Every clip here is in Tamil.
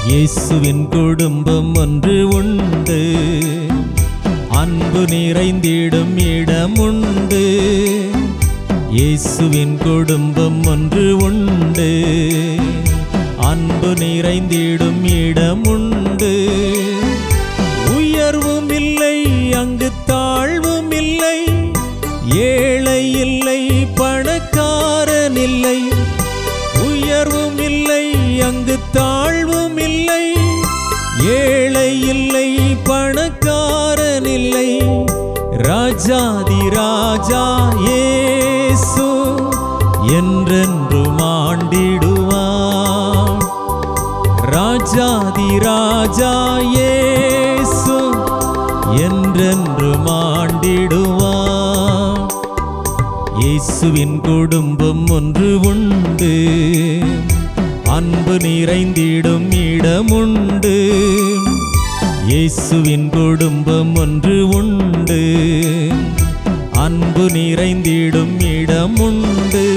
இயேசுவின் குடும்பம் ஒன்று உண்டு அன்பு நிறைந்திடும் இடம் உண்டு இயேசுவின் குடும்பம் ஒன்று உண்டு அன்பு நிறைந்திடும் இடம் உண்டு உயர்வும் இல்லை அங்கு தாழ்வும் இல்லை ஏழை இல்லை பணக்காரன் இல்லை உயர்வும் இல்லை அங்கு தாழ்வும் இல்லை ஏழை இல்லை பணக்காரன் இல்லை ராஜாதி ராஜா இயேசு என்றென்றும் ஆண்டிடுவான் ராஜாதி ராஜா இயேசு என்றென்றும் ஆண்டிடுவான் இயேசுவின் குடும்பம் ஒன்று உண்டு அன்பு நிறைந்திடும் இடமுண்டு இயேசுவின் குடும்பம் ஒன்று உண்டு அன்பு நிறைந்திடும் இடமுண்டு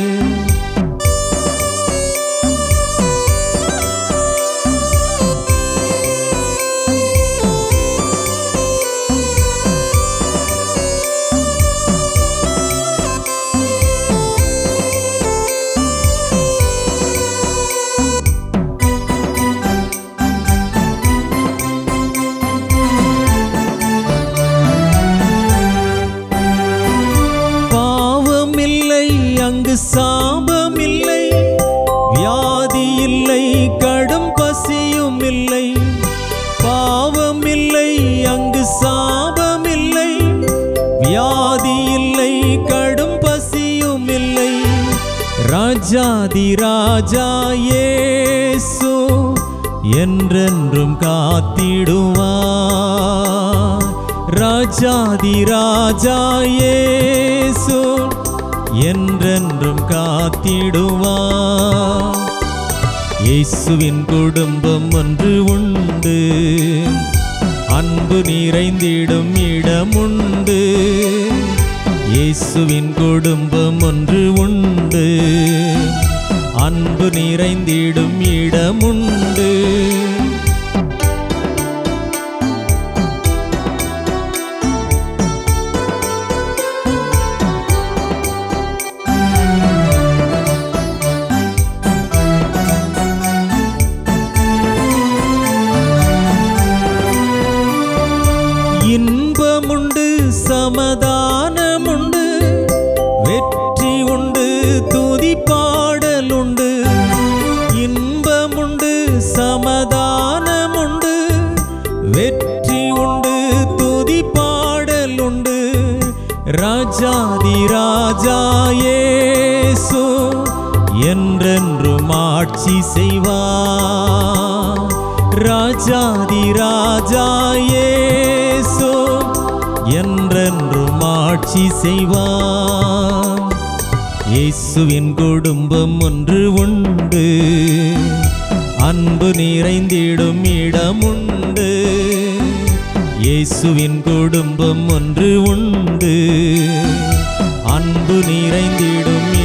பாவம் இல்லை அங்கு சாபம் இல்லை வியாதி இல்லை கடும் பசியும் இல்லை பாவம் இல்லை அங்கு சாபம் இல்லை வியாதி இல்லை கடும் பசியும் இல்லை ராஜாதி ராஜா இயேசு என்றென்றும் காத்திடுவார் ராஜாதி ராஜா இயேசு என்றென்றும் காத்திடுவார் இயேசுவின் குடும்பம் ஒன்று உண்டு அன்பு நிறைந்திடும் இடமுண்டு இயேசுவின் குடும்பம் ஒன்று உண்டு அன்பு நிறைந்திடும் இடமுண்டு இன்பமுண்டு சமாதானமுண்டு வெற்றி உண்டு துதி பாடலுண்டு இன்பமுண்டு சமாதானமுண்டு வெற்றி உண்டு துதி பாடலுண்டு ராஜாதி ராஜா இயேசு என்றென்றும் ஆட்சி செய்வார் ராஜாதி ராஜா இயேசு என்றென்றும் ஆட்சி செய்வார் இயேசுவின் குடும்பம் ஒன்று உண்டு அன்பு நிறைந்திடும் இடமுண்டு இயேசுவின் குடும்பம் ஒன்று உண்டு அன்பு நிறைந்திடும்